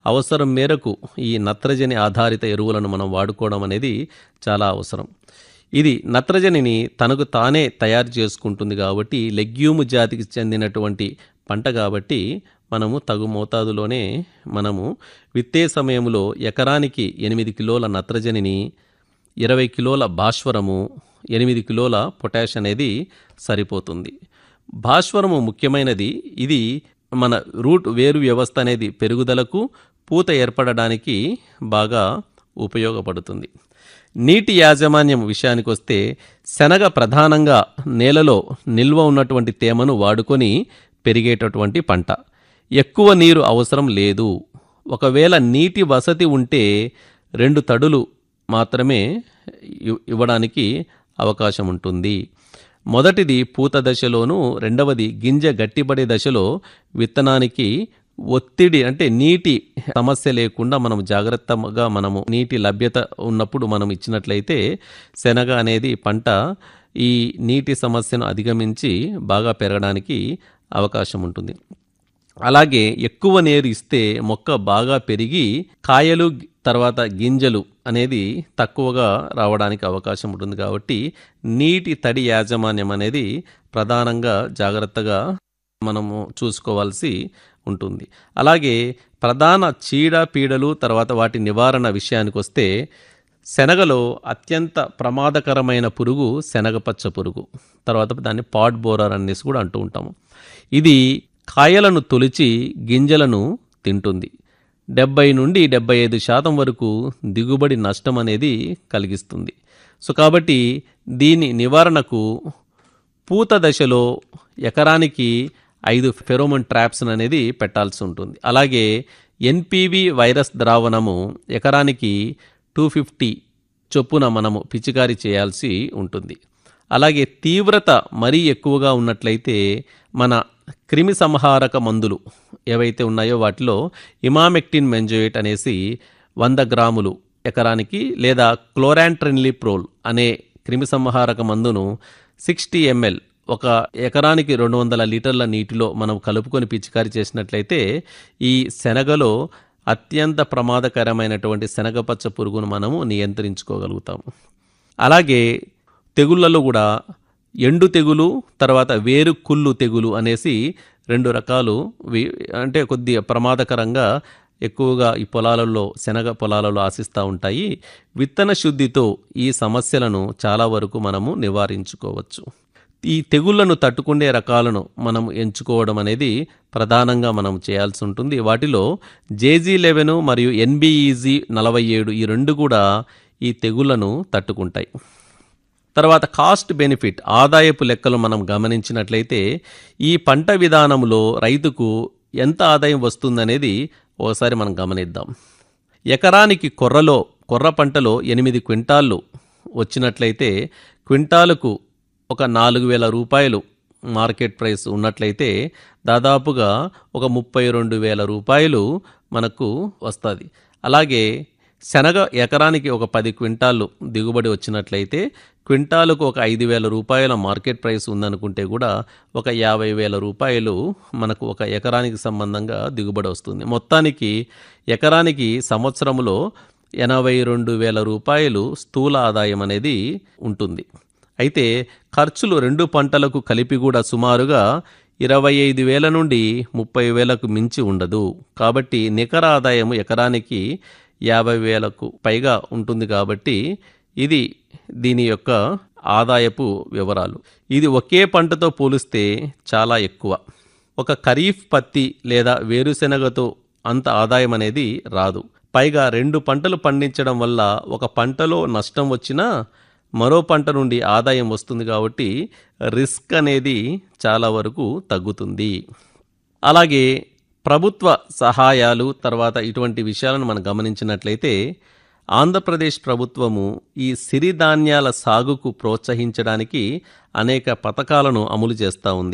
అవసరం మేరకు ఈ నత్రజని ఆధారిత ఎరువులను మనం వాడుకోవడం అనేది చాలా అవసరం ఇది నత్రజనిని తనకు తానే తయారు చేసుకుంటుంది కాబట్టి లెగ్యూమ్ జాతికి చెందినటువంటి పంట కాబట్టి మనము తగు మోతాదులోనే మనము విత్తే సమయంలో ఎకరానికి ఎనిమిది కిలోల నత్రజనిని ఇరవై కిలోల భాస్వరము ఎనిమిది కిలోల పొటాష్ అనేది సరిపోతుంది భాస్వరము ముఖ్యమైనది ఇది మన రూట్ వేరు వ్యవస్థ అనేది పెరుగుదలకు పూత ఏర్పడడానికి బాగా ఉపయోగపడుతుంది నీటి యాజమాన్యం విషయానికి వస్తే శనగ ప్రధానంగా నేలలో నిల్వ ఉన్నటువంటి తేమను వాడుకొని పెరిగేటటువంటి పంట ఎక్కువ నీరు అవసరం లేదు ఒకవేళ నీటి వసతి ఉంటే రెండు తడులు మాత్రమే ఇవ్- ఇవ్వడానికి అవకాశం ఉంటుంది మొదటిది పూత దశలోను రెండవది గింజ గట్టిపడే దశలో విత్తనానికి ఒత్తిడి అంటే నీటి సమస్య లేకుండా మనం జాగ్రత్తగా మనము నీటి లభ్యత ఉన్నప్పుడు మనం ఇచ్చినట్లయితే శనగ అనేది పంట ఈ నీటి సమస్యను అధిగమించి బాగా పెరగడానికి అవకాశం ఉంటుంది అలాగే ఎక్కువ నీరు ఇస్తే మొక్క బాగా పెరిగి కాయలు తర్వాత గింజలు అనేది తక్కువగా రావడానికి అవకాశం ఉంటుంది కాబట్టి నీటి తడి యాజమాన్యం అనేది ప్రధానంగా జాగ్రత్తగా మనము చూసుకోవాల్సి ఉంటుంది అలాగే ప్రధాన చీడ పీడలు తర్వాత వాటి నివారణ విషయానికి వస్తే శనగలో అత్యంత ప్రమాదకరమైన పురుగు శనగపచ్చ పురుగు తర్వాత దాన్ని పాడ్ బోరర్ అనేసి కూడా అంటూ ఉంటాము ఇది కాయలను తొలిచి గింజలను తింటుంది డెబ్బై నుండి డెబ్బై ఐదు శాతం వరకు దిగుబడి నష్టం అనేది కలిగిస్తుంది సో కాబట్టి దీని నివారణకు పూత దశలో ఎకరానికి ఐదు ఫెరోమోన్ ట్రాప్స్ అనేది పెట్టాల్సి ఉంటుంది అలాగే ఎన్పివి వైరస్ ద్రావణము ఎకరానికి టూ ఫిఫ్టీ చొప్పున మనము పిచికారీ చేయాల్సి ఉంటుంది అలాగే తీవ్రత మరీ ఎక్కువగా ఉన్నట్లయితే మన క్రిమి సంహారక మందులు ఏవైతే ఉన్నాయో వాటిలో ఇమామెక్టిన్ మెంజోయేట్ అనేసి వంద గ్రాములు ఎకరానికి లేదా క్లోరాంట్రిన్లిప్రోల్ అనే క్రిమి సంహారక మందును సిక్స్టీ ఎంఎల్ ఒక ఎకరానికి రెండు వందల లీటర్ల నీటిలో మనం కలుపుకొని పిచికారీ చేసినట్లయితే ఈ శనగలో అత్యంత ప్రమాదకరమైనటువంటి శనగపచ్చ పురుగును మనము నియంత్రించుకోగలుగుతాము అలాగే తెగుళ్ళలో కూడా ఎండు తెగులు తర్వాత వేరు కుళ్ళు తెగులు అనేసి రెండు రకాలు వి- అంటే కొద్దిగా ప్రమాదకరంగా ఎక్కువగా ఈ పొలాలలో శనగ పొలాలలో ఆశిస్తూ ఉంటాయి విత్తన శుద్ధితో ఈ సమస్యలను చాలా వరకు మనము నివారించుకోవచ్చు ఈ తెగుళ్లను తట్టుకునే రకాలను మనం ఎంచుకోవడం అనేది ప్రధానంగా మనం చేయాల్సి ఉంటుంది వాటిలో జేజీ లెవెన్ మరియు ఎన్బిఈజీ నలభై ఏడు ఈ రెండు కూడా ఈ తెగుళ్లను తట్టుకుంటాయి తర్వాత కాస్ట్ బెనిఫిట్ ఆదాయపు లెక్కలు మనం గమనించినట్లయితే ఈ పంట విధానంలో రైతుకు ఎంత ఆదాయం వస్తుందనేది ఒకసారి మనం గమనిద్దాం ఎకరానికి కొర్రలో కొర్ర పంటలో ఎనిమిది క్వింటాళ్ళు వచ్చినట్లయితే క్వింటాలకు ఒక నాలుగు వేల రూపాయలు మార్కెట్ ప్రైస్ ఉన్నట్లయితే దాదాపుగా ఒక ముప్పై రెండు వేల రూపాయలు మనకు వస్తుంది అలాగే శనగ ఎకరానికి ఒక పది క్వింటాళ్ళు దిగుబడి వచ్చినట్లయితే క్వింటాలకు ఒక ఐదు వేల రూపాయల మార్కెట్ ప్రైస్ ఉందనుకుంటే కూడా ఒక యాభై వేల రూపాయలు మనకు ఒక ఎకరానికి సంబంధంగా దిగుబడి వస్తుంది మొత్తానికి ఎకరానికి సంవత్సరంలో ఎనభై రెండు వేల రూపాయలు స్థూల ఆదాయం అనేది ఉంటుంది అయితే ఖర్చులు రెండు పంటలకు కలిపి కూడా సుమారుగా ఇరవై ఐదు వేల నుండి ముప్పై వేలకు మించి ఉండదు కాబట్టి నికర ఆదాయం ఎకరానికి యాభై వేలకు పైగా ఉంటుంది కాబట్టి ఇది దీని యొక్క ఆదాయపు వివరాలు ఇది ఒకే పంటతో పోలిస్తే చాలా ఎక్కువ ఒక ఖరీఫ్ పత్తి లేదా వేరుశెనగతో అంత ఆదాయం అనేది రాదు పైగా రెండు పంటలు పండించడం వల్ల ఒక పంటలో నష్టం వచ్చినా మరో పంట నుండి ఆదాయం వస్తుంది కాబట్టి రిస్క్ అనేది చాలా వరకు తగ్గుతుంది అలాగే ప్రభుత్వ సహాయాలు తర్వాత ఇటువంటి విషయాలను మనం గమనించినట్లయితే ఆంధ్రప్రదేశ్ ప్రభుత్వము ఈ సిరిధాన్యాల సాగుకు ప్రోత్సహించడానికి అనేక పథకాలను అమలు చేస్తూ ఉంది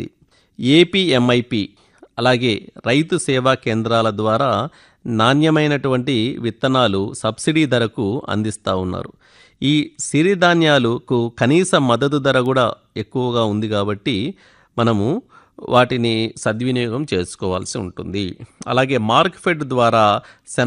ఏపీఎంఐపి అలాగే రైతు సేవా కేంద్రాల ద్వారా నాణ్యమైనటువంటి విత్తనాలు సబ్సిడీ ధరకు అందిస్తూ ఉన్నారు ఈ సిరిధాన్యాలకు కనీస మద్దతు ధర కూడా ఎక్కువగా ఉంది కాబట్టి మనము వాటిని సద్వినియోగం చేసుకోవాల్సి ఉంటుంది అలాగే మార్క్ ఫెడ్ ద్వారా